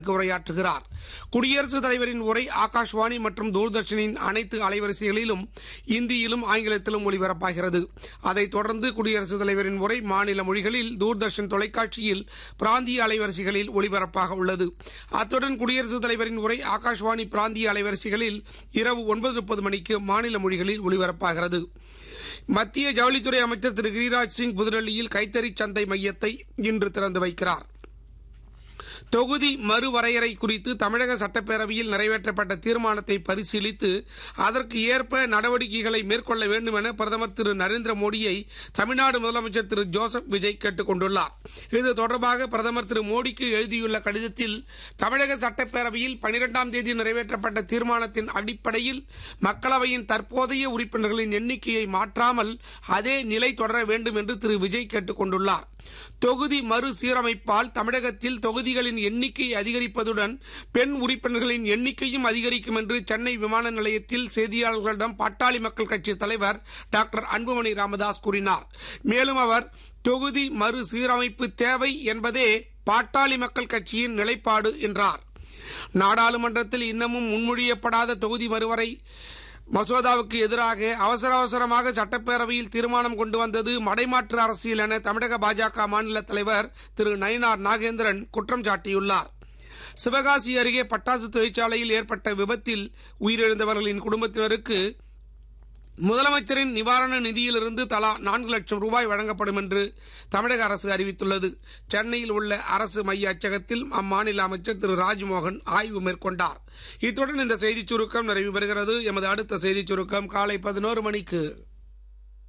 உரையாற்றுகிறார் குடியரசுத் தலைவரின் உரை ஆகாஷ்வாணி மற்றும் தூர்தர்ஷனின் அனைத்து அலைவரிசைகளிலும் இந்தியிலும் ஆங்கிலத்திலும் ஒளிபரப்பாகிறது அதைத் தொடர்ந்து குடியரசுத் தலைவரின் உரை மாநில மொழிகளில் தூர்தர்ஷன் தொலைக்காட்சியில் பிராந்திய அலைவரிசைகளில் ஒளிபரப்பாக உள்ளது அத்துடன் குடியரசுத் தலைவரின் உரை ஆகாஷ்வாணி பிராந்திய அலைவரிசைகளில் இரவு ஒன்பது முப்பது மணிக்கு மாநில மொழிகளில் ஒளிபரப்பாகிறது மத்திய ஜவுளித்துறை அமைச்சர் திரு கிரிராஜ் சிங் புதுடெல்லியில் கைத்தறி சந்தை மையத்தை இன்று திறந்து வைக்கிறார் தொகுதி மறுவரையறை குறித்து தமிழக சட்டப்பேரவையில் நிறைவேற்றப்பட்ட தீர்மானத்தை பரிசீலித்து அதற்கு ஏற்ப நடவடிக்கைகளை மேற்கொள்ள வேண்டும் என பிரதமர் திரு நரேந்திர மோடியை தமிழ்நாடு முதலமைச்சர் திரு ஜோசப் விஜய் கேட்டுக் கொண்டுள்ளார் இது தொடர்பாக பிரதமர் திரு மோடிக்கு எழுதியுள்ள கடிதத்தில் தமிழக சட்டப்பேரவையில் பனிரெண்டாம் தேதி நிறைவேற்றப்பட்ட தீர்மானத்தின் அடிப்படையில் மக்களவையின் தற்போதைய உறுப்பினர்களின் எண்ணிக்கையை மாற்றாமல் அதே நிலை தொடர வேண்டும் என்று திரு விஜய் கேட்டுக் கொண்டுள்ளார் தொகுதி மறுசீரமைப்பால் தமிழகத்தில் தொகுதிகளின் எண்ணிக்கை அதிகரிப்பதுடன் பெண் உறுப்பினர்களின் எண்ணிக்கையும் அதிகரிக்கும் என்று சென்னை விமான நிலையத்தில் செய்தியாளர்களிடம் பாட்டாளி மக்கள் கட்சி தலைவர் டாக்டர் அன்புமணி ராமதாஸ் கூறினார் மேலும் அவர் தொகுதி மறுசீரமைப்பு தேவை என்பதே பாட்டாளி மக்கள் கட்சியின் நிலைப்பாடு என்றார் நாடாளுமன்றத்தில் இன்னமும் முன்மொழியப்படாத தொகுதி மறுவரை மசோதாவுக்கு எதிராக அவசர அவசரமாக சட்டப்பேரவையில் தீர்மானம் கொண்டு வந்தது மடைமாற்று அரசியல் என தமிழக பாஜக மாநில தலைவர் திரு நயினார் நாகேந்திரன் குற்றம் சாட்டியுள்ளார் சிவகாசி அருகே பட்டாசு தொழிற்சாலையில் ஏற்பட்ட விபத்தில் உயிரிழந்தவர்களின் குடும்பத்தினருக்கு முதலமைச்சரின் நிவாரண நிதியிலிருந்து தலா நான்கு லட்சம் ரூபாய் வழங்கப்படும் என்று தமிழக அரசு அறிவித்துள்ளது சென்னையில் உள்ள அரசு மைய அச்சகத்தில் அம்மாநில அமைச்சர் திரு ராஜ்மோகன் ஆய்வு மேற்கொண்டார் இத்துடன் இந்த செய்திச் சுருக்கம் நிறைவு பெறுகிறது எமது அடுத்த செய்திச் சுருக்கம் காலை பதினோரு மணிக்கு